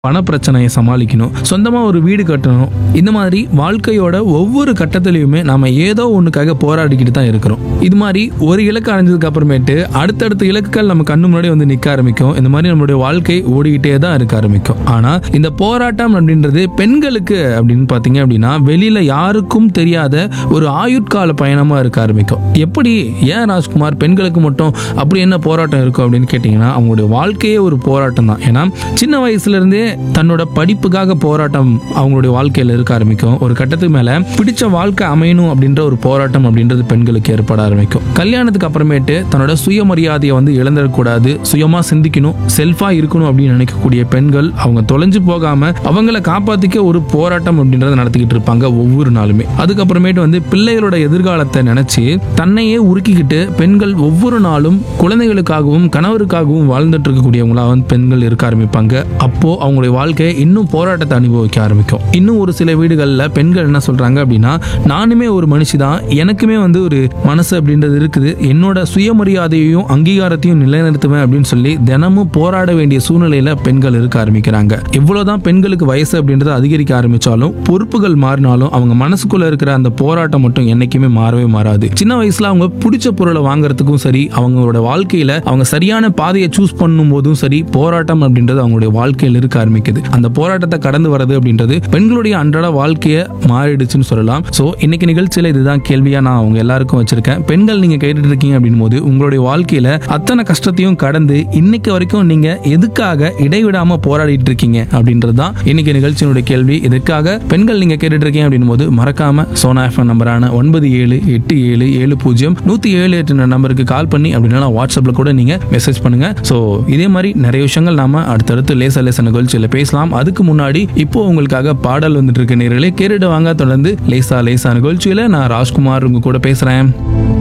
பண பிரச்சனையை சமாளிக்கணும் சொந்தமாக ஒரு வீடு கட்டணும் இந்த மாதிரி வாழ்க்கையோட ஒவ்வொரு கட்டத்திலையுமே நாம ஏதோ ஒன்றுக்காக போராடிக்கிட்டு தான் இருக்கிறோம் இது மாதிரி ஒரு இலக்கு அடைஞ்சதுக்கு அப்புறமேட்டு அடுத்தடுத்த இலக்குகள் நம்ம கண்ணு முன்னாடி வந்து நிற்க ஆரம்பிக்கும் இந்த மாதிரி நம்மளுடைய வாழ்க்கை ஓடிக்கிட்டே தான் இருக்க ஆரம்பிக்கும் ஆனால் இந்த போராட்டம் அப்படின்றது பெண்களுக்கு அப்படின்னு பார்த்தீங்க அப்படின்னா வெளியில யாருக்கும் தெரியாத ஒரு ஆயுட்கால பயணமாக இருக்க ஆரம்பிக்கும் எப்படி ஏன் ராஜ்குமார் பெண்களுக்கு மட்டும் அப்படி என்ன போராட்டம் இருக்கும் அப்படின்னு கேட்டிங்கன்னா அவங்களுடைய வாழ்க்கையே ஒரு போராட்டம் தான் ஏன்னா சின்ன வயசுல இருந்தே தன்னோட படிப்புக்காக போராட்டம் அவங்களுடைய வாழ்க்கையில இருக்க ஆரம்பிக்கும் ஒரு கட்டத்துக்கு மேல பிடிச்ச வாழ்க்கை அமையணும் அப்படின்ற ஒரு போராட்டம் அப்படின்றது பெண்களுக்கு ஏற்பட ஆரம்பிக்கும் கல்யாணத்துக்கு அப்புறமேட்டு தன்னோட சுயமரியாதையை வந்து இழந்துடக்கூடாது சுயமா சிந்திக்கணும் செல்ஃபா இருக்கணும் அப்படின்னு நினைக்கக்கூடிய பெண்கள் அவங்க தொலைஞ்சு போகாம அவங்கள காப்பாத்திக்க ஒரு போராட்டம் அப்படின்றத நடத்திக்கிட்டு இருப்பாங்க ஒவ்வொரு நாளுமே அதுக்கப்புறமேட்டு வந்து பிள்ளைகளோட எதிர்காலத்தை நினைச்சு தன்னையே உருக்கிக்கிட்டு பெண்கள் ஒவ்வொரு நாளும் குழந்தைகளுக்காகவும் கணவருக்காகவும் வாழ்ந்துட்டு இருக்கக்கூடியவங்களா வந்து பெண்கள் இருக்க ஆரம்பிப்பாங்க அப்போ அவங்களுடைய வாழ்க்கையை இன்னும் போராட்டத்தை அனுபவிக்க ஆரம்பிக்கும் இன்னும் ஒரு சில வீடுகளில் பெண்கள் என்ன சொல்றாங்க அப்படின்னா நானுமே ஒரு மனுஷி தான் எனக்குமே வந்து ஒரு மனசு அப்படின்றது இருக்குது என்னோட சுயமரியாதையையும் அங்கீகாரத்தையும் நிலைநிறுத்துவேன் அப்படின்னு சொல்லி தினமும் போராட வேண்டிய சூழ்நிலையில பெண்கள் இருக்க ஆரம்பிக்கிறாங்க எவ்வளவுதான் பெண்களுக்கு வயசு அப்படின்றது அதிகரிக்க ஆரம்பிச்சாலும் பொறுப்புகள் மாறினாலும் அவங்க மனசுக்குள்ள இருக்கிற அந்த போராட்டம் மட்டும் என்னைக்குமே மாறவே மாறாது சின்ன வயசுல அவங்க பிடிச்ச பொருளை வாங்குறதுக்கும் சரி அவங்களோட வாழ்க்கையில அவங்க சரியான பாதையை சூஸ் பண்ணும் போதும் சரி போராட்டம் அப்படின்றது அவங்களுடைய வாழ்க்கையில் இருக்க ஆரம்பிக்குது அந்த போராட்டத்தை கடந்து வர்றது அப்படின்றது பெண்களுடைய அன்றாட வாழ்க்கையை மாறிடுச்சுன்னு சொல்லலாம் ஸோ இன்னைக்கு நிகழ்ச்சியில் இதுதான் கேள்வியா நான் அவங்க எல்லாருக்கும் வச்சிருக்கேன் பெண்கள் நீங்க கேட்டுட்டு இருக்கீங்க அப்படின் போது உங்களுடைய வாழ்க்கையில அத்தனை கஷ்டத்தையும் கடந்து இன்னைக்கு வரைக்கும் நீங்க எதுக்காக இடைவிடாம போராடிட்டு இருக்கீங்க அப்படின்றது தான் இன்னைக்கு நிகழ்ச்சியினுடைய கேள்வி இதுக்காக பெண்கள் நீங்க கேட்டுட்டு இருக்கீங்க அப்படின் போது மறக்காம சோனா எஃப்எம் நம்பரான ஒன்பது ஏழு எட்டு ஏழு ஏழு பூஜ்ஜியம் நூத்தி ஏழு எட்டு நம்பருக்கு கால் பண்ணி அப்படின்னா வாட்ஸ்அப்ல கூட நீங்க மெசேஜ் பண்ணுங்க ஸோ இதே மாதிரி நிறைய விஷயங்கள் நாம அடுத்தடுத்து லேச லேச நிகழ்ச்சியில பேசலாம் அதுக்கு முன்னாடி இப்போ உங்களுக்காக பாடல் வந்துட்டு இருக்க நேர்களே கேட்டுட்டு வாங்க தொடர்ந்து லேசா லேசா நிகழ்ச்சியில நான் ராஜ்குமார் உங்க கூட பேசுறேன்